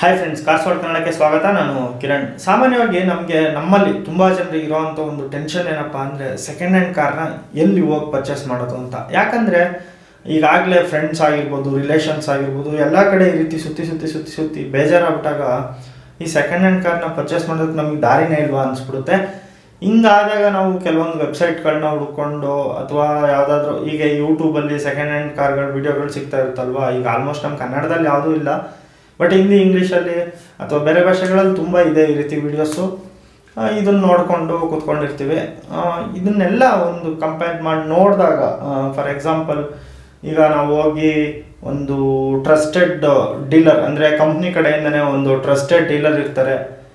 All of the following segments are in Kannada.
ಹಾಯ್ ಫ್ರೆಂಡ್ಸ್ ಕಾರ್ಸ್ವಾಡ್ ಕನ್ನಡಕ್ಕೆ ಸ್ವಾಗತ ನಾನು ಕಿರಣ್ ಸಾಮಾನ್ಯವಾಗಿ ನಮಗೆ ನಮ್ಮಲ್ಲಿ ತುಂಬ ಜನರಿಗೆ ಇರೋವಂಥ ಒಂದು ಟೆನ್ಷನ್ ಏನಪ್ಪ ಅಂದರೆ ಸೆಕೆಂಡ್ ಹ್ಯಾಂಡ್ ಕಾರ್ನ ಎಲ್ಲಿ ಹೋಗಿ ಪರ್ಚೇಸ್ ಮಾಡೋದು ಅಂತ ಯಾಕಂದರೆ ಈಗಾಗಲೇ ಫ್ರೆಂಡ್ಸ್ ಆಗಿರ್ಬೋದು ರಿಲೇಷನ್ಸ್ ಆಗಿರ್ಬೋದು ಎಲ್ಲ ಕಡೆ ಈ ರೀತಿ ಸುತ್ತಿ ಸುತ್ತಿ ಸುತ್ತಿ ಸುತ್ತಿ ಬೇಜಾರಾಗ್ಬಿಟ್ಟಾಗ ಈ ಸೆಕೆಂಡ್ ಹ್ಯಾಂಡ್ ಕಾರ್ನ ಪರ್ಚೇಸ್ ಮಾಡೋದಕ್ಕೆ ನಮಗೆ ದಾರಿನೇ ಇಲ್ವಾ ಅನಿಸ್ಬಿಡುತ್ತೆ ಹಿಂಗಾದಾಗ ನಾವು ಕೆಲವೊಂದು ವೆಬ್ಸೈಟ್ಗಳನ್ನ ಹುಡ್ಕೊಂಡು ಅಥವಾ ಯಾವುದಾದ್ರೂ ಈಗ ಯೂಟ್ಯೂಬಲ್ಲಿ ಸೆಕೆಂಡ್ ಹ್ಯಾಂಡ್ ಕಾರ್ಗಳ ವಿಡಿಯೋಗಳು ಸಿಗ್ತಾ ಇರುತ್ತಲ್ವಾ ಈಗ ಆಲ್ಮೋಸ್ಟ್ ನಮ್ಮ ಕನ್ನಡದಲ್ಲಿ ಯಾವುದೂ ಇಲ್ಲ ಬಟ್ ಹಿಂದಿ ಇಂಗ್ಲೀಷಲ್ಲಿ ಅಥವಾ ಬೇರೆ ಭಾಷೆಗಳಲ್ಲಿ ತುಂಬ ಇದೆ ಈ ರೀತಿ ವಿಡಿಯೋಸು ಇದನ್ನು ನೋಡಿಕೊಂಡು ಕೂತ್ಕೊಂಡಿರ್ತೀವಿ ಆ, ಇದನ್ನೆಲ್ಲ ಒಂದು ಕಂಪೇರ್ ಮಾಡಿ ನೋಡಿದಾಗ ಫಾರ್ ಎಕ್ಸಾಂಪಲ್ ಈಗ ನಾವು ಹೋಗಿ ಒಂದು ಟ್ರಸ್ಟೆಡ್ ಡೀಲರ್ ಅಂದರೆ ಕಂಪ್ನಿ ಕಡೆಯಿಂದನೇ ಒಂದು ಟ್ರಸ್ಟೆಡ್ ಡೀಲರ್ ಇರ್ತಾರೆ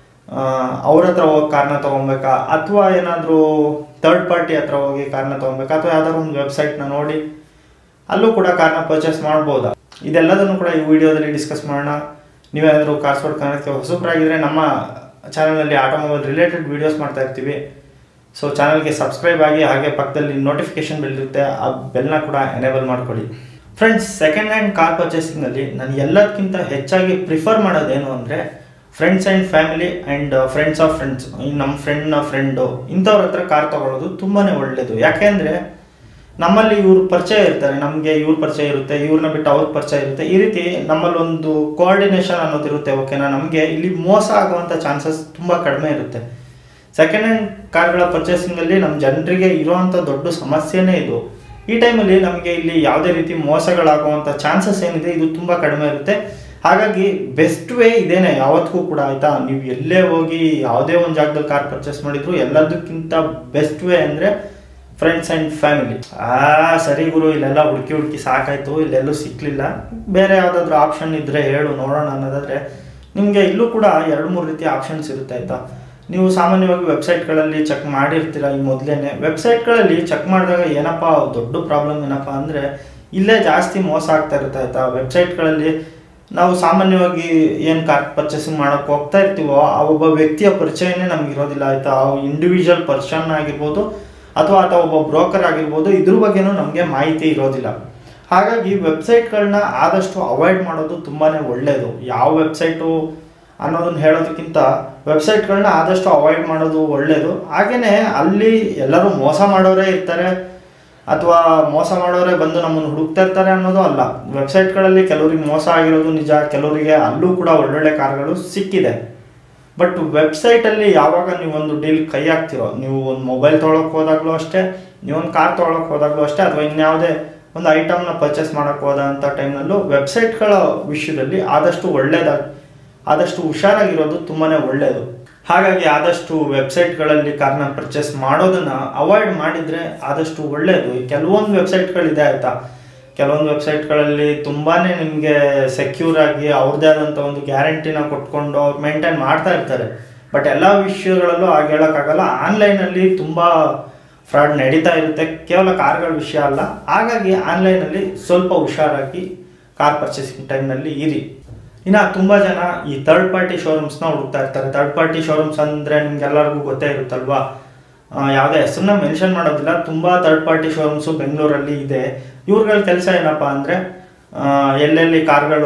ಅವ್ರ ಹತ್ರ ಹೋಗಿ ಕಾರ್ನ ತೊಗೊಬೇಕಾ ಅಥವಾ ಏನಾದರೂ ಥರ್ಡ್ ಪಾರ್ಟಿ ಹತ್ರ ಹೋಗಿ ಕಾರ್ನ ತೊಗೊಬೇಕಾ ಅಥವಾ ಯಾವ್ದಾದ್ರು ಒಂದು ವೆಬ್ಸೈಟ್ನ ನೋಡಿ ಅಲ್ಲೂ ಕೂಡ ಕಾರ್ನ ಪರ್ಚೇಸ್ ಮಾಡ್ಬೋದಾ ಇದೆಲ್ಲದನ್ನು ಕೂಡ ಈ ವಿಡಿಯೋದಲ್ಲಿ ಡಿಸ್ಕಸ್ ಮಾಡೋಣ ನೀವೇನಾದರೂ ಕಾರ್ಸ್ಪೋರ್ಟ್ ಕನ್ನಡಕ್ಕೆ ಹೊಸಬ್ರಾಗಿದ್ರೆ ನಮ್ಮ ಚಾನಲಲ್ಲಿ ಆಟೋಮೊಬೈಲ್ ರಿಲೇಟೆಡ್ ವೀಡಿಯೋಸ್ ಮಾಡ್ತಾ ಇರ್ತೀವಿ ಸೊ ಚಾನಲ್ಗೆ ಸಬ್ಸ್ಕ್ರೈಬ್ ಆಗಿ ಹಾಗೆ ಪಕ್ಕದಲ್ಲಿ ನೋಟಿಫಿಕೇಶನ್ ಬೆಲ್ ಇರುತ್ತೆ ಆ ಬೆಲ್ನ ಕೂಡ ಎನೇಬಲ್ ಮಾಡ್ಕೊಳ್ಳಿ ಫ್ರೆಂಡ್ಸ್ ಸೆಕೆಂಡ್ ಹ್ಯಾಂಡ್ ಕಾರ್ ಪರ್ಚೇಸಿಂಗಲ್ಲಿ ನಾನು ಎಲ್ಲದಕ್ಕಿಂತ ಹೆಚ್ಚಾಗಿ ಪ್ರಿಫರ್ ಮಾಡೋದೇನು ಅಂದರೆ friends and family and friends of friends ನಮ್ಮ ಫ್ರೆಂಡ್ನ ಫ್ರೆಂಡು ಇಂಥವ್ರ ಹತ್ರ ಕಾರ್ ತೊಗೊಳ್ಳೋದು ತುಂಬಾ ಒಳ್ಳೆಯದು ಯಾಕೆಂದರೆ ನಮ್ಮಲ್ಲಿ ಇವ್ರ ಪರಿಚಯ ಇರ್ತಾರೆ ನಮಗೆ ಇವ್ರ ಪರಿಚಯ ಇರುತ್ತೆ ಇವ್ರನ್ನ ಬಿಟ್ಟು ಅವ್ರ ಪರಿಚಯ ಇರುತ್ತೆ ಈ ರೀತಿ ನಮ್ಮಲ್ಲಿ ಒಂದು ಕೋಆರ್ಡಿನೇಷನ್ ಅನ್ನೋದಿರುತ್ತೆ ಓಕೆನಾ ನಮಗೆ ಇಲ್ಲಿ ಮೋಸ ಆಗುವಂಥ ಚಾನ್ಸಸ್ ತುಂಬ ಕಡಿಮೆ ಇರುತ್ತೆ ಸೆಕೆಂಡ್ ಹ್ಯಾಂಡ್ ಕಾರ್ಗಳ ಪರ್ಚೇಸಿಂಗಲ್ಲಿ ನಮ್ಮ ಜನರಿಗೆ ಇರುವಂಥ ದೊಡ್ಡ ಸಮಸ್ಯೆನೇ ಇದು ಈ ಟೈಮಲ್ಲಿ ನಮಗೆ ಇಲ್ಲಿ ಯಾವುದೇ ರೀತಿ ಮೋಸಗಳಾಗುವಂಥ ಚಾನ್ಸಸ್ ಏನಿದೆ ಇದು ತುಂಬ ಕಡಿಮೆ ಇರುತ್ತೆ ಹಾಗಾಗಿ ಬೆಸ್ಟ್ ವೇ ಇದೇನೆ ಯಾವತ್ತಿಗೂ ಕೂಡ ಆಯಿತಾ ನೀವು ಎಲ್ಲೇ ಹೋಗಿ ಯಾವುದೇ ಒಂದು ಜಾಗದಲ್ಲಿ ಕಾರ್ ಪರ್ಚೇಸ್ ಮಾಡಿದ್ರು ಎಲ್ಲದಕ್ಕಿಂತ ಬೆಸ್ಟ್ ವೇ ಅಂದರೆ ಫ್ರೆಂಡ್ಸ್ ಆ್ಯಂಡ್ ಫ್ಯಾಮಿಲಿ ಆ ಸರಿ ಗುರು ಇಲ್ಲೆಲ್ಲ ಹುಡುಕಿ ಹುಡುಕಿ ಸಾಕಾಯ್ತು ಇಲ್ಲೆಲ್ಲೂ ಸಿಕ್ಕಲಿಲ್ಲ ಬೇರೆ ಯಾವುದಾದ್ರೂ ಆಪ್ಷನ್ ಇದ್ದರೆ ಹೇಳು ನೋಡೋಣ ಅನ್ನೋದಾದರೆ ನಿಮಗೆ ಇಲ್ಲೂ ಕೂಡ ಎರಡು ಮೂರು ರೀತಿ ಆಪ್ಷನ್ಸ್ ಇರುತ್ತೆ ಆಯಿತಾ ನೀವು ಸಾಮಾನ್ಯವಾಗಿ ವೆಬ್ಸೈಟ್ಗಳಲ್ಲಿ ಚೆಕ್ ಮಾಡಿರ್ತೀರ ಈ ಮೊದಲೇ ವೆಬ್ಸೈಟ್ಗಳಲ್ಲಿ ಚೆಕ್ ಮಾಡಿದಾಗ ಏನಪ್ಪ ದೊಡ್ಡ ಪ್ರಾಬ್ಲಮ್ ಏನಪ್ಪ ಅಂದರೆ ಇಲ್ಲೇ ಜಾಸ್ತಿ ಮೋಸ ಆಗ್ತಾ ಇರುತ್ತೆ ಆಯಿತಾ ವೆಬ್ಸೈಟ್ಗಳಲ್ಲಿ ನಾವು ಸಾಮಾನ್ಯವಾಗಿ ಏನು ಕಾರ್ ಪರ್ಚೇಸಿಂಗ್ ಮಾಡೋಕ್ಕೆ ಹೋಗ್ತಾ ಇರ್ತೀವೋ ಆ ಒಬ್ಬ ವ್ಯಕ್ತಿಯ ಪರಿಚಯನೇ ನಮ್ಗೆ ಇರೋದಿಲ್ಲ ಆಯಿತಾ ಆ ಇಂಡಿವಿಜುವಲ್ ಪರ್ಸನ್ ಆಗಿರ್ಬೋದು ಅಥವಾ ಅಥವಾ ಒಬ್ಬ ಬ್ರೋಕರ್ ಆಗಿರ್ಬೋದು ಇದ್ರ ಬಗ್ಗೆನೂ ನಮಗೆ ಮಾಹಿತಿ ಇರೋದಿಲ್ಲ ಹಾಗಾಗಿ ವೆಬ್ಸೈಟ್ಗಳನ್ನ ಆದಷ್ಟು ಅವಾಯ್ಡ್ ಮಾಡೋದು ತುಂಬಾ ಒಳ್ಳೆಯದು ಯಾವ ವೆಬ್ಸೈಟು ಅನ್ನೋದನ್ನ ಹೇಳೋದಕ್ಕಿಂತ ವೆಬ್ಸೈಟ್ಗಳನ್ನ ಆದಷ್ಟು ಅವಾಯ್ಡ್ ಮಾಡೋದು ಒಳ್ಳೆಯದು ಹಾಗೆಯೇ ಅಲ್ಲಿ ಎಲ್ಲರೂ ಮೋಸ ಮಾಡೋರೇ ಇರ್ತಾರೆ ಅಥವಾ ಮೋಸ ಮಾಡೋರೇ ಬಂದು ನಮ್ಮನ್ನು ಹುಡುಕ್ತಾ ಇರ್ತಾರೆ ಅನ್ನೋದು ಅಲ್ಲ ವೆಬ್ಸೈಟ್ಗಳಲ್ಲಿ ಕೆಲವರಿಗೆ ಮೋಸ ಆಗಿರೋದು ನಿಜ ಕೆಲವರಿಗೆ ಅಲ್ಲೂ ಕೂಡ ಒಳ್ಳೊಳ್ಳೆ ಕಾರ್ಗಳು ಸಿಕ್ಕಿದೆ ಬಟ್ ವೆಬ್ಸೈಟಲ್ಲಿ ಯಾವಾಗ ನೀವು ಒಂದು ಡೀಲ್ ಕೈ ಹಾಕ್ತಿರೋ ನೀವು ಒಂದು ಮೊಬೈಲ್ ತೊಗೊಳಕ್ಕೆ ಹೋದಾಗಲೂ ಅಷ್ಟೇ ನೀವೊಂದು ಕಾರ್ ತೊಗೊಳಕ್ಕೆ ಹೋದಾಗಲೂ ಅಷ್ಟೇ ಅಥವಾ ಇನ್ಯಾವುದೇ ಒಂದು ಐಟಮ್ನ ಪರ್ಚೇಸ್ ಮಾಡೋಕ್ಕೆ ಹೋದಂಥ ಟೈಮ್ನಲ್ಲೂ ವೆಬ್ಸೈಟ್ಗಳ ವಿಷಯದಲ್ಲಿ ಆದಷ್ಟು ಒಳ್ಳೇದಾಗಿ ಆದಷ್ಟು ಹುಷಾರಾಗಿರೋದು ತುಂಬಾ ಒಳ್ಳೆಯದು ಹಾಗಾಗಿ ಆದಷ್ಟು ವೆಬ್ಸೈಟ್ಗಳಲ್ಲಿ ಕಾರ್ನ ಪರ್ಚೇಸ್ ಮಾಡೋದನ್ನ ಅವಾಯ್ಡ್ ಮಾಡಿದರೆ ಆದಷ್ಟು ಒಳ್ಳೆಯದು ಕೆಲವೊಂದು ವೆಬ್ಸೈಟ್ಗಳಿದೆ ಆಯಿತಾ ಕೆಲವೊಂದು ವೆಬ್ಸೈಟ್ಗಳಲ್ಲಿ ತುಂಬಾ ನಿಮಗೆ ಸೆಕ್ಯೂರ್ ಆಗಿ ಅವ್ರದ್ದೇ ಆದಂಥ ಒಂದು ಗ್ಯಾರಂಟಿನ ಕೊಟ್ಕೊಂಡು ಅವ್ರು ಮೇಂಟೈನ್ ಮಾಡ್ತಾ ಇರ್ತಾರೆ ಬಟ್ ಎಲ್ಲ ವಿಷಯಗಳಲ್ಲೂ ಹಾಗೆ ಹೇಳೋಕ್ಕಾಗಲ್ಲ ಆನ್ಲೈನಲ್ಲಿ ತುಂಬ ಫ್ರಾಡ್ ನಡೀತಾ ಇರುತ್ತೆ ಕೇವಲ ಕಾರ್ಗಳ ವಿಷಯ ಅಲ್ಲ ಹಾಗಾಗಿ ಆನ್ಲೈನಲ್ಲಿ ಸ್ವಲ್ಪ ಹುಷಾರಾಗಿ ಕಾರ್ ಪರ್ಚೇಸಿಂಗ್ ಟೈಮ್ನಲ್ಲಿ ಇರಿ ಇನ್ನು ತುಂಬ ಜನ ಈ ಥರ್ಡ್ ಪಾರ್ಟಿ ಶೋರೂಮ್ಸ್ನ ಹುಡುಕ್ತಾ ಇರ್ತಾರೆ ಥರ್ಡ್ ಪಾರ್ಟಿ ಶೋರೂಮ್ಸ್ ಅಂದರೆ ನಿಮ್ಗೆಲ್ಲರಿಗೂ ಗೊತ್ತೇ ಇರುತ್ತಲ್ವಾ ಆ, ಯಾವುದೇ ಹೆಸರನ್ನ ಮೆನ್ಷನ್ ಮಾಡೋದಿಲ್ಲ ತುಂಬ ಥರ್ಡ್ ಪಾರ್ಟಿ ಶೋರೂಮ್ಸು ಬೆಂಗಳೂರಲ್ಲಿ ಇದೆ ಇವ್ರುಗಳ ಕೆಲಸ ಏನಪ್ಪ ಅಂದರೆ ಎಲ್ಲೆಲ್ಲಿ ಕಾರ್ಗಳು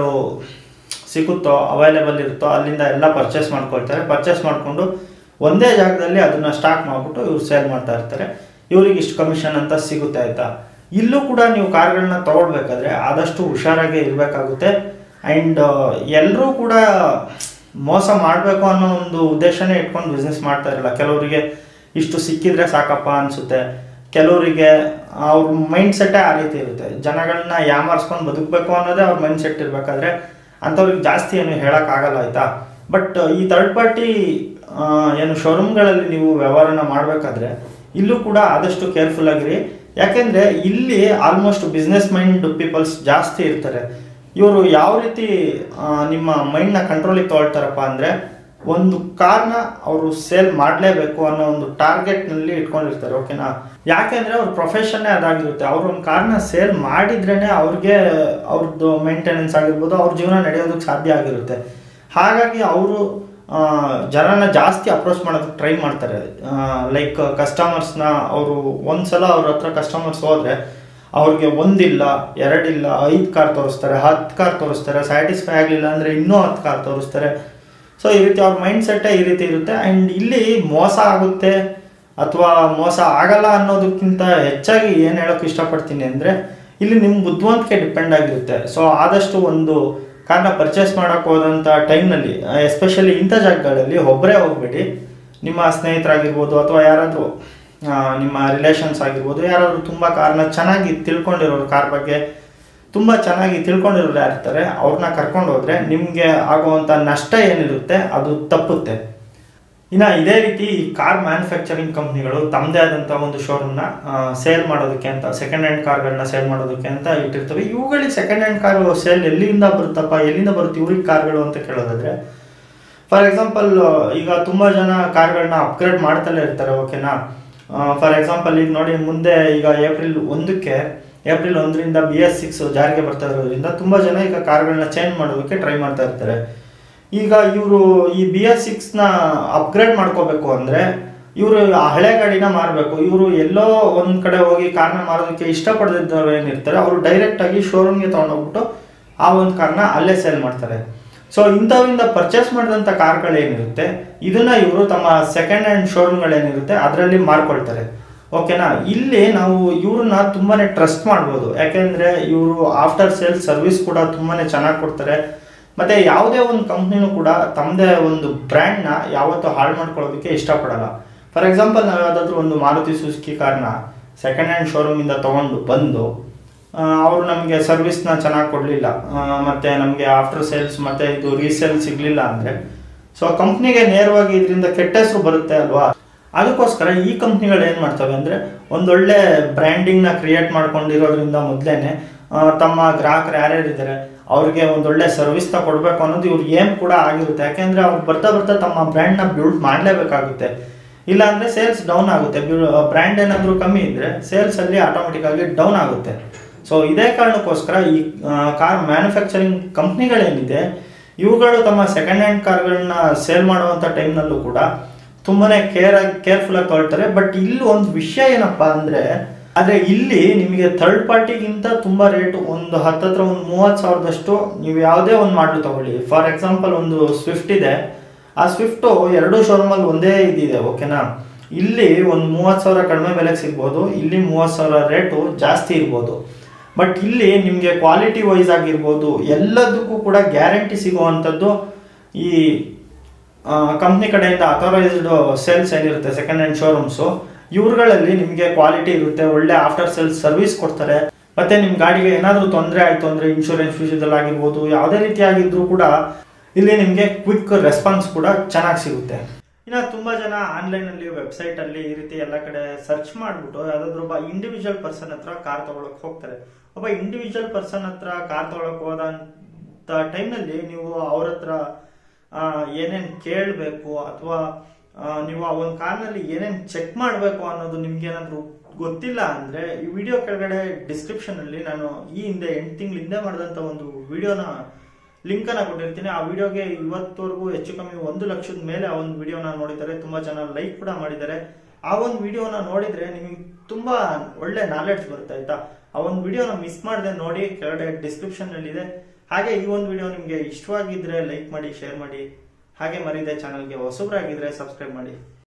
ಸಿಗುತ್ತೋ ಅವೈಲೇಬಲ್ ಇರುತ್ತೋ ಅಲ್ಲಿಂದ ಎಲ್ಲ ಪರ್ಚೇಸ್ ಮಾಡ್ಕೊಳ್ತಾರೆ ಪರ್ಚೇಸ್ ಮಾಡಿಕೊಂಡು ಒಂದೇ ಜಾಗದಲ್ಲಿ ಅದನ್ನು ಸ್ಟಾಕ್ ಮಾಡಿಬಿಟ್ಟು ಇವ್ರು ಸೇಲ್ ಮಾಡ್ತಾ ಇರ್ತಾರೆ ಇವ್ರಿಗೆ ಇಷ್ಟು ಕಮಿಷನ್ ಅಂತ ಸಿಗುತ್ತೆ ಆಯಿತಾ ಇಲ್ಲೂ ಕೂಡ ನೀವು ಕಾರ್ಗಳನ್ನ ತೊಗೊಳ್ಬೇಕಾದ್ರೆ ಆದಷ್ಟು ಹುಷಾರಾಗಿ ಇರಬೇಕಾಗುತ್ತೆ ಆ್ಯಂಡ್ ಎಲ್ಲರೂ ಕೂಡ ಮೋಸ ಮಾಡಬೇಕು ಅನ್ನೋ ಒಂದು ಉದ್ದೇಶನೇ ಇಟ್ಕೊಂಡು ಬಿಸ್ನೆಸ್ ಮಾಡ್ತಾ ಇರಲ್ಲ ಕೆಲವರಿಗೆ ಇಷ್ಟು ಸಿಕ್ಕಿದ್ರೆ ಸಾಕಪ್ಪ ಅನಿಸುತ್ತೆ ಕೆಲವರಿಗೆ ಅವ್ರ ಮೈಂಡ್ ಸೆಟ್ಟೇ ಆ ರೀತಿ ಇರುತ್ತೆ ಜನಗಳನ್ನ ಯಾಮಾರಿಸ್ಕೊಂಡು ಬದುಕಬೇಕು ಅನ್ನೋದೇ ಅವ್ರ ಮೈಂಡ್ ಸೆಟ್ ಇರಬೇಕಾದ್ರೆ ಅಂಥವ್ರಿಗೆ ಜಾಸ್ತಿ ಏನು ಹೇಳೋಕ್ಕಾಗಲ್ಲ ಆಯಿತಾ ಬಟ್ ಈ ಥರ್ಡ್ ಪಾರ್ಟಿ ಏನು ಶೋರೂಮ್ಗಳಲ್ಲಿ ನೀವು ವ್ಯವಹಾರನ ಮಾಡಬೇಕಾದ್ರೆ ಇಲ್ಲೂ ಕೂಡ ಆದಷ್ಟು ಕೇರ್ಫುಲ್ ಆಗಿರಿ ಯಾಕೆಂದರೆ ಇಲ್ಲಿ ಆಲ್ಮೋಸ್ಟ್ ಬಿಸ್ನೆಸ್ ಮೈಂಡ್ ಪೀಪಲ್ಸ್ ಜಾಸ್ತಿ ಇರ್ತಾರೆ ಇವರು ಯಾವ ರೀತಿ ಆ, ನಿಮ್ಮ ಮೈಂಡ್ನ ಕಂಟ್ರೋಲಿಗೆ ತೊಗೊಳ್ತಾರಪ್ಪ ಅಂದರೆ ಒಂದು ಕಾರ್ನ ಅವರು ಸೇಲ್ ಮಾಡಲೇಬೇಕು ಅನ್ನೋ ಒಂದು ಟಾರ್ಗೆಟ್ನಲ್ಲಿ ಇಟ್ಕೊಂಡಿರ್ತಾರೆ ಓಕೆನಾ ಯಾಕೆಂದರೆ ಅವ್ರ ಪ್ರೊಫೆಷನ್ನೇ ಅದಾಗಿರುತ್ತೆ ಅವ್ರು ಒಂದು ಕಾರ್ನ ಸೇಲ್ ಮಾಡಿದ್ರೇ ಅವ್ರಿಗೆ ಅವ್ರದ್ದು ಮೇಂಟೆನೆನ್ಸ್ ಆಗಿರ್ಬೋದು ಅವ್ರ ಜೀವನ ನಡೆಯೋದಕ್ಕೆ ಸಾಧ್ಯ ಆಗಿರುತ್ತೆ ಹಾಗಾಗಿ ಅವರು ಜನನ ಜಾಸ್ತಿ ಅಪ್ರೋಚ್ ಮಾಡೋದಕ್ಕೆ ಟ್ರೈ ಮಾಡ್ತಾರೆ ಲೈಕ್ ಕಸ್ಟಮರ್ಸ್ನ ಅವರು ಒಂದ್ಸಲ ಅವ್ರ ಹತ್ರ ಕಸ್ಟಮರ್ಸ್ ಹೋದರೆ ಅವ್ರಿಗೆ ಒಂದಿಲ್ಲ ಎರಡಿಲ್ಲ ಐದು ಕಾರ್ ತೋರಿಸ್ತಾರೆ ಹತ್ತು ಕಾರ್ ತೋರಿಸ್ತಾರೆ ಸ್ಯಾಟಿಸ್ಫೈ ಆಗಲಿಲ್ಲ ಅಂದರೆ ಇನ್ನೂ ಹತ್ತು ಕಾರ್ ತೋರಿಸ್ತಾರೆ ಸೊ ಈ ರೀತಿ ಅವ್ರ ಮೈಂಡ್ ಸೆಟ್ಟೇ ಈ ರೀತಿ ಇರುತ್ತೆ ಆ್ಯಂಡ್ ಇಲ್ಲಿ ಮೋಸ ಆಗುತ್ತೆ ಅಥವಾ ಮೋಸ ಆಗಲ್ಲ ಅನ್ನೋದಕ್ಕಿಂತ ಹೆಚ್ಚಾಗಿ ಏನು ಹೇಳೋಕೆ ಇಷ್ಟಪಡ್ತೀನಿ ಅಂದರೆ ಇಲ್ಲಿ ನಿಮ್ಮ ಬುದ್ಧಿವಂತಿಕೆ ಡಿಪೆಂಡ್ ಆಗಿರುತ್ತೆ ಸೊ ಆದಷ್ಟು ಒಂದು ಕಾರ್ನ ಪರ್ಚೇಸ್ ಮಾಡೋಕೆ ಹೋದಂಥ ಟೈಮ್ನಲ್ಲಿ ಎಸ್ಪೆಷಲಿ ಇಂಥ ಜಾಗಗಳಲ್ಲಿ ಒಬ್ಬರೇ ಹೋಗ್ಬೇಡಿ ನಿಮ್ಮ ಸ್ನೇಹಿತರಾಗಿರ್ಬೋದು ಅಥವಾ ಯಾರಾದರೂ ನಿಮ್ಮ ರಿಲೇಷನ್ಸ್ ಆಗಿರ್ಬೋದು ಯಾರಾದರೂ ತುಂಬ ಕಾರ್ನ ಚೆನ್ನಾಗಿ ತಿಳ್ಕೊಂಡಿರೋರು ಕಾರ್ ಬಗ್ಗೆ ತುಂಬ ಚೆನ್ನಾಗಿ ತಿಳ್ಕೊಂಡಿರೋರು ಯಾರಿರ್ತಾರೆ ಅವ್ರನ್ನ ಕರ್ಕೊಂಡು ಹೋದರೆ ನಿಮಗೆ ಆಗುವಂಥ ನಷ್ಟ ಏನಿರುತ್ತೆ ಅದು ತಪ್ಪುತ್ತೆ ಇನ್ನು ಇದೇ ರೀತಿ ಈ ಕಾರ್ ಮ್ಯಾನುಫ್ಯಾಕ್ಚರಿಂಗ್ ಕಂಪ್ನಿಗಳು ತಮ್ಮದೇ ಆದಂಥ ಒಂದು ಶೋರೂಮ್ನ ಸೇಲ್ ಮಾಡೋದಕ್ಕೆ ಅಂತ ಸೆಕೆಂಡ್ ಹ್ಯಾಂಡ್ ಕಾರ್ಗಳನ್ನ ಸೇಲ್ ಮಾಡೋದಕ್ಕೆ ಅಂತ ಇಟ್ಟಿರ್ತವೆ ಇವುಗಳಿಗೆ ಸೆಕೆಂಡ್ ಹ್ಯಾಂಡ್ ಕಾರ್ ಸೇಲ್ ಎಲ್ಲಿಂದ ಬರುತ್ತಪ್ಪ ಎಲ್ಲಿಂದ ಬರುತ್ತೆ ಇವ್ರಿಗೆ ಕಾರ್ಗಳು ಅಂತ ಕೇಳೋದಾದ್ರೆ ಫಾರ್ ಎಕ್ಸಾಂಪಲ್ ಈಗ ತುಂಬ ಜನ ಕಾರ್ಗಳನ್ನ ಅಪ್ಗ್ರೇಡ್ ಮಾಡ್ತಲೇ ಇರ್ತಾರೆ ಓಕೆನಾ ಫಾರ್ ಎಕ್ಸಾಂಪಲ್ ಈಗ ನೋಡಿ ಮುಂದೆ ಈಗ ಏಪ್ರಿಲ್ ಒಂದಕ್ಕೆ ಏಪ್ರಿಲ್ ಒಂದರಿಂದ ಬಿ ಎಸ್ ಸಿಕ್ಸ್ ಜಾರಿಗೆ ಬರ್ತಾ ಇರೋದ್ರಿಂದ ತುಂಬ ಜನ ಈಗ ಕಾರ್ಗಳನ್ನ ಚೇಂಜ್ ಮಾಡೋದಕ್ಕೆ ಟ್ರೈ ಮಾಡ್ತಾ ಇರ್ತಾರೆ ಈಗ ಇವರು ಈ ಬಿ ಎಸ್ ಸಿಕ್ಸ್ನ ಅಪ್ಗ್ರೇಡ್ ಮಾಡ್ಕೋಬೇಕು ಅಂದರೆ ಇವರು ಆ ಹಳೆ ಗಾಡಿನ ಮಾರಬೇಕು ಇವರು ಎಲ್ಲೋ ಒಂದು ಕಡೆ ಹೋಗಿ ಕಾರ್ನ ಮಾರೋದಕ್ಕೆ ಇಷ್ಟಪಡದಿದ್ದವ್ರು ಏನಿರ್ತಾರೆ ಅವರು ಡೈರೆಕ್ಟಾಗಿ ಶೋರೂಮ್ಗೆ ತೊಗೊಂಡೋಗ್ಬಿಟ್ಟು ಆ ಒಂದು ಕಾರ್ನ ಅಲ್ಲೇ ಸೇಲ್ ಮಾಡ್ತಾರೆ ಸೊ ಇಂಥವಿಂದ ಪರ್ಚೇಸ್ ಮಾಡಿದಂಥ ಕಾರ್ಗಳೇನಿರುತ್ತೆ ಇದನ್ನ ಇವರು ತಮ್ಮ ಸೆಕೆಂಡ್ ಹ್ಯಾಂಡ್ ಶೋರೂಮ್ಗಳೇನಿರುತ್ತೆ ಅದರಲ್ಲಿ ಮಾರ್ಕೊಳ್ತಾರೆ ಓಕೆನಾ ಇಲ್ಲಿ ನಾವು ಇವ್ರನ್ನ ತುಂಬಾನೇ ಟ್ರಸ್ಟ್ ಮಾಡ್ಬೋದು ಯಾಕೆಂದ್ರೆ ಇವರು ಆಫ್ಟರ್ ಸೇಲ್ ಸರ್ವಿಸ್ ಕೂಡ ತುಂಬಾನೇ ಚೆನ್ನಾಗಿ ಕೊಡ್ತಾರೆ ಮತ್ತೆ ಯಾವುದೇ ಒಂದು ಕಂಪ್ನಿನೂ ಕೂಡ ತಮ್ಮದೇ ಒಂದು ಬ್ರ್ಯಾಂಡ್ನ ಯಾವತ್ತೂ ಹಾಳು ಮಾಡ್ಕೊಳ್ಳೋದಕ್ಕೆ ಇಷ್ಟಪಡಲ್ಲ ಫಾರ್ ಎಕ್ಸಾಂಪಲ್ ನಾವು ಯಾವುದಾದ್ರೂ ಒಂದು ಮಾರುತಿ ಸುಜುಕಿ ಕಾರ್ನ ಸೆಕೆಂಡ್ ಹ್ಯಾಂಡ್ ಶೋರೂಮಿಂದ ತೊಗೊಂಡು ಬಂದು ಅವರು ನಮಗೆ ಸರ್ವಿಸ್ನ ಚೆನ್ನಾಗಿ ಕೊಡಲಿಲ್ಲ ಮತ್ತು ನಮಗೆ ಆಫ್ಟರ್ ಸೇಲ್ಸ್ ಮತ್ತು ಇದು ರೀಸೇಲ್ ಸಿಗಲಿಲ್ಲ ಅಂದರೆ ಸೊ ಕಂಪ್ನಿಗೆ ನೇರವಾಗಿ ಇದರಿಂದ ಕೆಟ್ಟ ಹೆಸರು ಬರುತ್ತೆ ಅಲ್ವಾ ಅದಕ್ಕೋಸ್ಕರ ಈ ಕಂಪ್ನಿಗಳು ಏನು ಮಾಡ್ತವೆ ಅಂದರೆ ಒಂದೊಳ್ಳೆ ಬ್ರ್ಯಾಂಡಿಂಗ್ನ ಕ್ರಿಯೇಟ್ ಮಾಡ್ಕೊಂಡಿರೋದ್ರಿಂದ ಮೊದಲೇನೆ ತಮ್ಮ ಗ್ರಾಹಕರು ಯಾರ್ಯಾರಿದ್ದಾರೆ ಅವ್ರಿಗೆ ಒಂದೊಳ್ಳೆ ಸರ್ವಿಸ್ನ ಕೊಡಬೇಕು ಅನ್ನೋದು ಇವ್ರ ಏಮ್ ಕೂಡ ಆಗಿರುತ್ತೆ ಯಾಕೆಂದರೆ ಅವ್ರು ಬರ್ತಾ ಬರ್ತಾ ತಮ್ಮ ಬ್ರ್ಯಾಂಡ್ನ ಬಿಲ್ಡ್ ಮಾಡಲೇಬೇಕಾಗುತ್ತೆ ಇಲ್ಲ ಅಂದರೆ ಸೇಲ್ಸ್ ಡೌನ್ ಆಗುತ್ತೆ ಬ್ರ್ಯಾಂಡ್ ಏನಾದರೂ ಕಮ್ಮಿ ಇದ್ದರೆ ಸೇಲ್ಸಲ್ಲಿ ಆಟೋಮೆಟಿಕ್ ಆಗಿ ಡೌನ್ ಆಗುತ್ತೆ ಸೊ ಇದೇ ಕಾರಣಕ್ಕೋಸ್ಕರ ಈ ಕಾರ್ ಮ್ಯಾನುಫ್ಯಾಕ್ಚರಿಂಗ್ ಕಂಪ್ನಿಗಳೇನಿದೆ ಇವುಗಳು ತಮ್ಮ ಸೆಕೆಂಡ್ ಹ್ಯಾಂಡ್ ಕಾರ್ಗಳನ್ನ ಸೇಲ್ ಮಾಡುವಂಥ ಟೈಮ್ನಲ್ಲೂ ಕೂಡ ತುಂಬಾನೇ ಕೇರ್ ಆಗಿ ಕೇರ್ಫುಲ್ ಆಗಿ ತೊಗೊಳ್ತಾರೆ ಬಟ್ ಇಲ್ಲಿ ಒಂದು ವಿಷಯ ಏನಪ್ಪ ಅಂದರೆ ಆದರೆ ಇಲ್ಲಿ ನಿಮಗೆ ಥರ್ಡ್ ಪಾರ್ಟಿಗಿಂತ ತುಂಬ ರೇಟ್ ಒಂದು ಹತ್ತತ್ರ ಒಂದು ಮೂವತ್ತು ಸಾವಿರದಷ್ಟು ನೀವು ಯಾವುದೇ ಒಂದು ಮಾಡಲು ತಗೊಳ್ಳಿ ಫಾರ್ ಎಕ್ಸಾಂಪಲ್ ಒಂದು ಸ್ವಿಫ್ಟ್ ಇದೆ ಆ ಸ್ವಿಫ್ಟು ಎರಡೂ ಶೋರೂಮಲ್ಲಿ ಒಂದೇ ಇದಿದೆ ಓಕೆನಾ ಇಲ್ಲಿ ಒಂದು ಮೂವತ್ತು ಸಾವಿರ ಕಡಿಮೆ ಬೆಲೆಗೆ ಸಿಗ್ಬೋದು ಇಲ್ಲಿ ಮೂವತ್ತು ಸಾವಿರ ರೇಟು ಜಾಸ್ತಿ ಇರ್ಬೋದು ಬಟ್ ಇಲ್ಲಿ ನಿಮಗೆ ಕ್ವಾಲಿಟಿ ವೈಸ್ ಆಗಿರ್ಬೋದು ಎಲ್ಲದಕ್ಕೂ ಕೂಡ ಗ್ಯಾರಂಟಿ ಸಿಗುವಂಥದ್ದು ಈ ಕಂಪ್ನಿ ಕಡೆಯಿಂದ ಅಥರೈಸ್ಡ್ ಸೇಲ್ಸ್ ಏನಿರುತ್ತೆ ಸೆಕೆಂಡ್ ಹ್ಯಾಂಡ್ ಶೋರೂಮ್ಸು ಇವ್ರುಗಳಲ್ಲಿ ನಿಮಗೆ ಕ್ವಾಲಿಟಿ ಇರುತ್ತೆ ಒಳ್ಳೆ ಆಫ್ಟರ್ ಸೇಲ್ಸ್ ಸರ್ವಿಸ್ ಕೊಡ್ತಾರೆ ಮತ್ತೆ ನಿಮ್ಮ ಗಾಡಿಗೆ ಏನಾದರೂ ತೊಂದರೆ ಆಯಿತು ಅಂದರೆ ಇನ್ಶೂರೆನ್ಸ್ ವಿಷಯದಲ್ಲಿ ಆಗಿರ್ಬೋದು ಯಾವುದೇ ರೀತಿ ಆಗಿದ್ರೂ ಕೂಡ ಇಲ್ಲಿ ನಿಮಗೆ ಕ್ವಿಕ್ ರೆಸ್ಪಾನ್ಸ್ ಕೂಡ ಚೆನ್ನಾಗಿ ಸಿಗುತ್ತೆ ಇನ್ನು ತುಂಬ ಜನ ಆನ್ಲೈನಲ್ಲಿ ವೆಬ್ಸೈಟಲ್ಲಿ ಈ ರೀತಿ ಎಲ್ಲ ಕಡೆ ಸರ್ಚ್ ಮಾಡಿಬಿಟ್ಟು ಯಾವುದಾದ್ರೂ ಒಬ್ಬ ಇಂಡಿವಿಜುವಲ್ ಪರ್ಸನ್ ಹತ್ರ ಕಾರ್ ತೊಗೊಳಕ್ಕೆ ಹೋಗ್ತಾರೆ ಒಬ್ಬ ಇಂಡಿವಿಜುವಲ್ ಪರ್ಸನ್ ಹತ್ರ ಕಾರ್ ತೊಗೊಳಕ್ಕೆ ಹೋದಂಥ ಟೈಮ್ನಲ್ಲಿ ನೀವು ಅವ್ರ ಹತ್ರ ಏನೇನು ಕೇಳಬೇಕು ಅಥವಾ ನೀವು ಆ ಒಂದು ಕಾರ್ನಲ್ಲಿ ಏನೇನು ಚೆಕ್ ಮಾಡಬೇಕು ಅನ್ನೋದು ನಿಮ್ಗೆ ಏನಾದರೂ ಗೊತ್ತಿಲ್ಲ ಅಂದರೆ ಈ ವಿಡಿಯೋ ಕೆಳಗಡೆ ಡಿಸ್ಕ್ರಿಪ್ಷನಲ್ಲಿ ನಾನು ಈ ಹಿಂದೆ ಎಂಟು ತಿಂಗಳ ಹಿಂದೆ ಮಾಡಿದಂಥ ಒಂದು ವಿಡಿಯೋನ ಲಿಂಕನ್ನು ಕೊಟ್ಟಿರ್ತೀನಿ ಆ ವಿಡಿಯೋಗೆ ಇವತ್ತವರೆಗೂ ಹೆಚ್ಚು ಕಮ್ಮಿ ಒಂದು ಲಕ್ಷದ ಮೇಲೆ ಆ ಒಂದು ವಿಡಿಯೋನ ನೋಡಿದ್ದಾರೆ ತುಂಬ ಜನ ಲೈಕ್ ಕೂಡ ಮಾಡಿದ್ದಾರೆ ಆ ಒಂದು ವಿಡಿಯೋನ ನೋಡಿದ್ರೆ ನಿಮಗೆ ತುಂಬ ಒಳ್ಳೆ ನಾಲೆಡ್ಜ್ ಬರುತ್ತೆ ಆಯ್ತಾ ಆ ಒಂದು ವಿಡಿಯೋನ ಮಿಸ್ ಮಾಡದೆ ನೋಡಿ ಕೆಳಗಡೆ ಡಿಸ್ಕ್ರಿಪ್ಷನ್ ಇದೆ ಹಾಗೆ ಈ ಒಂದು ವಿಡಿಯೋ ನಿಮಗೆ ಇಷ್ಟವಾಗಿದ್ರೆ ಲೈಕ್ ಮಾಡಿ ಶೇರ್ ಮಾಡಿ ಹಾಗೆ ಮರಿದೆ ಚಾನಲ್ಗೆ ಹೊಸಬ್ರಾಗಿದ್ರೆ ಸಬ್ಸ್ಕ್ರೈಬ್ ಮಾಡಿ